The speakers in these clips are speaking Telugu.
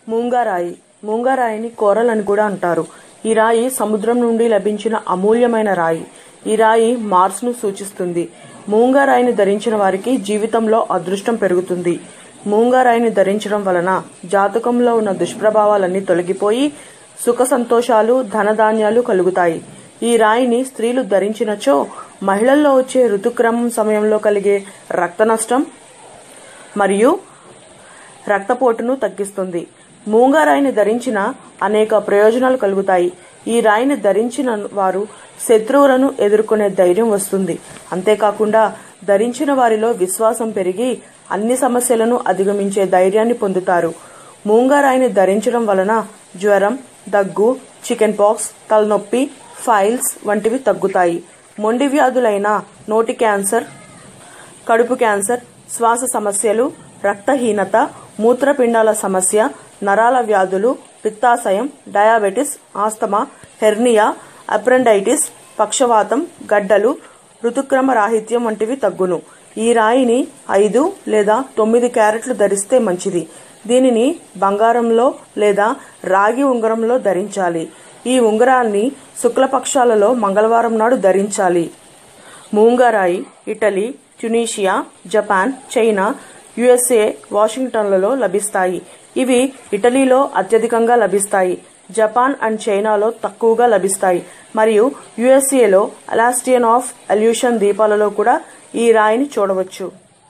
మూంగారాయి మూంగారాయిని కోరల్ అని కూడా అంటారు ఈ రాయి సముద్రం నుండి లభించిన అమూల్యమైన రాయి ఈ రాయి మార్స్ ను సూచిస్తుంది మూంగారాయిని ధరించిన వారికి జీవితంలో అదృష్టం పెరుగుతుంది మూంగారాయిని ధరించడం వలన జాతకంలో ఉన్న దుష్ప్రభావాలన్నీ తొలగిపోయి సుఖ సంతోషాలు ధనధాన్యాలు కలుగుతాయి ఈ రాయిని స్త్రీలు ధరించినచో మహిళల్లో వచ్చే ఋతుక్రమం సమయంలో కలిగే రక్త నష్టం మరియు రక్తపోటును తగ్గిస్తుంది మూంగా రాయిని ధరించిన అనేక ప్రయోజనాలు కలుగుతాయి ఈ రాయిని ధరించిన వారు శత్రువులను ఎదుర్కొనే ధైర్యం వస్తుంది అంతేకాకుండా ధరించిన వారిలో విశ్వాసం పెరిగి అన్ని సమస్యలను అధిగమించే ధైర్యాన్ని పొందుతారు మూంగా రాయిని ధరించడం వలన జ్వరం దగ్గు చికెన్ పాక్స్ తలనొప్పి ఫైల్స్ వంటివి తగ్గుతాయి మొండి వ్యాధులైన నోటి క్యాన్సర్ కడుపు క్యాన్సర్ శ్వాస సమస్యలు రక్తహీనత మూత్రపిండాల సమస్య నరాల వ్యాధులు పిత్తాశయం డయాబెటిస్ ఆస్తమా హెర్నియా అప్రెండైటిస్ పక్షవాతం గడ్డలు ఋతుక్రమ రాహిత్యం వంటివి తగ్గును ఈ రాయిని ఐదు లేదా తొమ్మిది క్యారెట్లు ధరిస్తే మంచిది దీనిని బంగారంలో లేదా రాగి ఉంగరంలో ధరించాలి ఈ ఉంగరాన్ని శుక్లపక్షాలలో మంగళవారం నాడు ధరించాలి మూంగారాయి Italy Tunisia Japan China USA వాషింగ్టన్లలో లభిస్తాయి ఇవి ఇటలీలో అత్యధికంగా లభిస్తాయి జపాన్ అండ్ చైనాలో తక్కువగా లభిస్తాయి మరియు యుఎస్ఏలో అలాస్టియన్ ఆఫ్ అల్యూషన్ దీపాలలో కూడా ఈ రాయిని చూడవచ్చు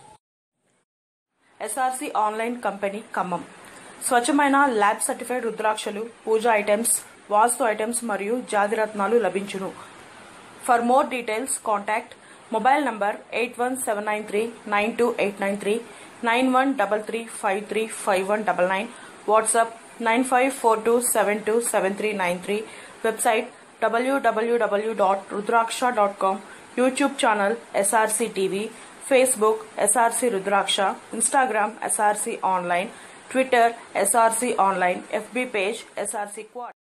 ఎస్ఆర్సి ఆన్లైన్ కంపెనీ ఖమ్మం స్వచ్ఛమైన ల్యాబ్ సర్టిఫైడ్ రుద్రాక్షలు పూజా ఐటమ్స్ వాస్తు ఐటమ్స్ మరియు జాతిరత్నాలు లభించును for more details contact mobile number eight one seven nine three nine two eight nine three nine one double three five three five one double nine WhatsApp nine five four two seven two seven three nine three website డబ్ల్యూడబ్ల్యూడబ్ల్యూ dot Rudraksha dot com YouTube channel SRC TV Facebook SRC Rudraksha Instagram SRC online Twitter SRC online FB page SRC quad